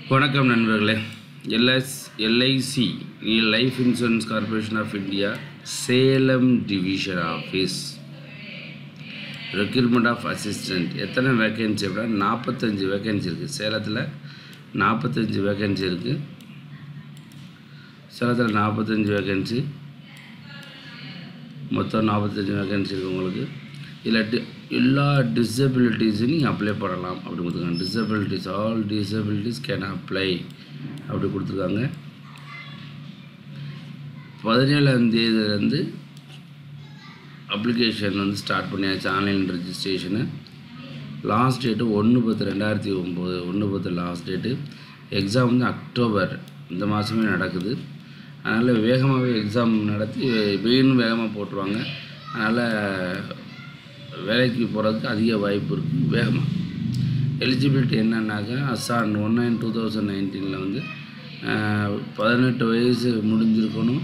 வணக்கம் நண்பர்களே L S LIC life insurance corporation of India Salem division office recruitment of assistant எத்தனை vacancy அப்படின்னா நாற்பத்தஞ்சு வேக்கன்சி இருக்குது சேலத்தில் நாற்பத்தஞ்சு வேக்கன்சி இருக்குது சேலத்தில் நாற்பத்தஞ்சு வேக்கன்சி மொத்தம் நாற்பத்தஞ்சு வேக்கன்சி இருக்குது உங்களுக்கு இல்லாட்டி எல்லா டிசபிலிட்டிஸும் நீங்கள் அப்ளை பண்ணலாம் அப்படி கொடுத்துருக்காங்க disabilities all disabilities can apply அப்படி கொடுத்துருக்காங்க பதினேழாம் தேதியிலேருந்து அப்ளிகேஷன் வந்து ஸ்டார்ட் பண்ணியாச்சு ஆன்லைன் ரெஜிஸ்ட்ரேஷனு லாஸ்ட் டேட்டு ஒன்று பத்து ரெண்டாயிரத்தி ஒம்பது ஒன்று பத்து லாஸ்ட் டேட்டு எக்ஸாம் வந்து அக்டோபர் இந்த மாதமே நடக்குது அதனால் வேகமாகவே எக்ஸாம் நடத்தி வெயிலும் வேகமாக போட்டுருவாங்க அதனால் வேலைக்கு போகிறதுக்கு அதிக வாய்ப்பு இருக்குது வேகமாக எலிஜிபிலிட்டி என்னன்னாக்கா as on one nine two thousand நைன்டீனில் வந்து ஆஹ், பதினெட்டு வயசு முடிஞ்சிருக்கணும்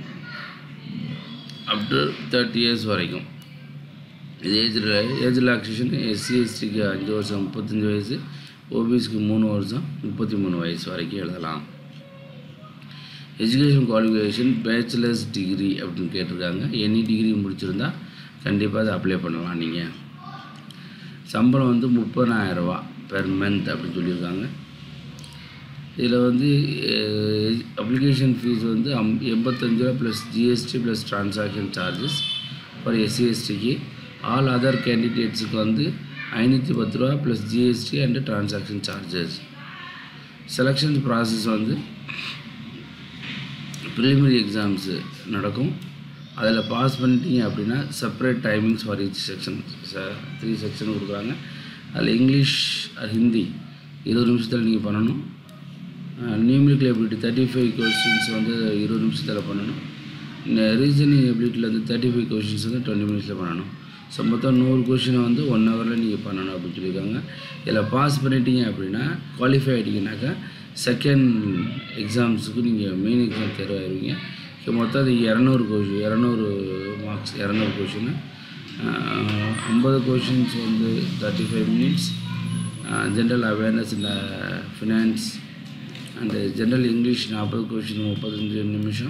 அப் டு தேர்ட்டி இயர்ஸ் வரைக்கும் இது ஏஜ் ஏஜ் ரிலாக்ஸேஷன் எஸ்சி எஸ்டிக்கு அஞ்சு வருஷம் முப்பத்தஞ்சு வயசு ஓபிஎஸ்க்கு மூணு வருஷம் முப்பத்தி மூணு வயசு வரைக்கும் எழுதலாம் எஜுகேஷன் குவாலிஃபிகேஷன் பேச்சுலர்ஸ் டிகிரி அப்படின்னு கேட்டிருக்காங்க எனி டிகிரி முடிச்சிருந்தா கண்டிப்பாக அதை அப்ளை பண்ணலாம் நீங்கள் சம்பளம் வந்து முப்பதாயிரரூவா பெர் மந்த் அப்படின்னு சொல்லியிருக்காங்க இதில் வந்து அப்ளிகேஷன் ஃபீஸ் வந்து அம் எண்பத்தஞ்சு ரூபா plus GST plus transaction charges for எஸ்சிஎஸ்டிக்கு ஆல் அதர் கேண்டிடேட்ஸுக்கு வந்து ஐநூற்றி பத்து ரூபா plus GST and transaction charges selection process வந்து ப்ரிலிமினரி எக்ஸாம்ஸு நடக்கும் அதில் பாஸ் பண்ணிட்டீங்க அப்படின்னா separate timings for each section three section கொடுக்குறாங்க அதில் இங்கிலீஷ் அஹ், ஹிந்தி இருபது நிமிஷத்தில் நீங்கள் பண்ணணும் numerical ability thirty five questions வந்து இருபது நிமிஷத்தில் பண்ணணும் ரீசனிங் எபிலிட்டியில் வந்து தேர்ட்டி ஃபைவ் கொஸ்டின்ஸ் வந்து டுவெண்ட்டி மினிட்ஸில் பண்ணணும் ஸோ மொத்தம் நூறு கொஷினை வந்து ஒன் ஹவரில் நீங்கள் பண்ணணும் அப்படின்னு சொல்லியிருக்காங்க இதில் பாஸ் பண்ணிட்டீங்க அப்படின்னா குவாலிஃபை ஆகிட்டீங்கன்னாக்கா செகண்ட் எக்ஸாம்ஸுக்கு நீங்கள் மெயின் எக்ஸாம் தேர்வாயிருவீங்க ஸோ மொத்தம் அது இரநூறு கொஷின் இரநூறு மார்க்ஸ் இரநூறு கொஷின் ஐம்பது கொஷின்ஸ் வந்து thirty five minutes general awareness இந்த ஃபினான்ஸ் அண்டு ஜென்ரல் இங்கிலீஷ் நாற்பது கொஷின் முப்பத்தஞ்சு நிமிஷம்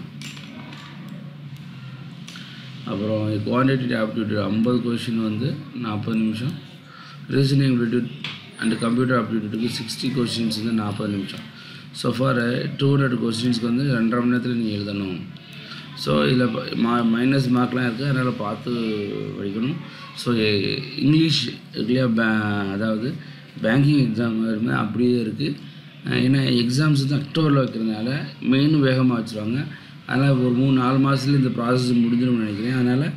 அப்புறம் குவான்டிட்டி ஆப்டிடியூட் ஐம்பது கொஷின் வந்து நாற்பது நிமிஷம் ரீசனிங் ஆப்டிடியூட் அண்ட் கம்ப்யூட்டர் ஆப்டிடியூட்டுக்கு சிக்ஸ்டி கொஷின்ஸ் வந்து நாற்பது நிமிஷம் ஸோ ஃபார் டூ ஹண்ட்ரட் கொஷின்ஸ்க்கு வந்து ரெண்டரை மணி நேரத்தில் நீங்கள் எழுதணும் ஸோ இதில் மா மைனஸ் மார்க்லாம் இருக்குது அதனால் பார்த்து படிக்கணும் ஸோ இங்கிலீஷ் இல்லையா பே அதாவது பேங்கிங் எக்ஸாம் மாதிரி அப்படியே இருக்குது ஏன்னா எக்ஸாம்ஸ் வந்து அக்டோபரில் வைக்கிறதுனால மெயினும் வேகமாக வச்சுருவாங்க அதனால் ஒரு மூணு நாலு மாதத்துல இந்த ப்ராசஸ் முடிஞ்சிடும்னு நினைக்கிறேன் அதனால்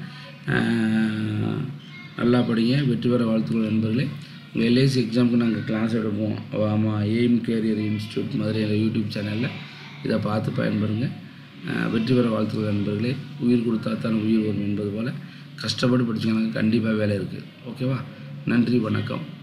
நல்லா படிங்க வெற்றி பெற வாழ்த்துக்கள் நண்பர்களே உங்கள் எல்ஐசி எக்ஸாமுக்கு நாங்கள் கிளாஸ் எடுப்போம் ஆமாம் எய்ம் கேரியர் இன்ஸ்டியூட் மாதிரி யூடியூப் சேனலில் இதை பார்த்து பயன்பெறுங்க அஹ், வெற்றி பெற வாழ்த்துக்கள் நண்பர்களே உயிர் கொடுத்தா தான் உயிர் வரும் என்பது போல் கஷ்டப்பட்டு படிச்சவங்களுக்கு கண்டிப்பாக வேலை இருக்குது ஓகேவா நன்றி வணக்கம்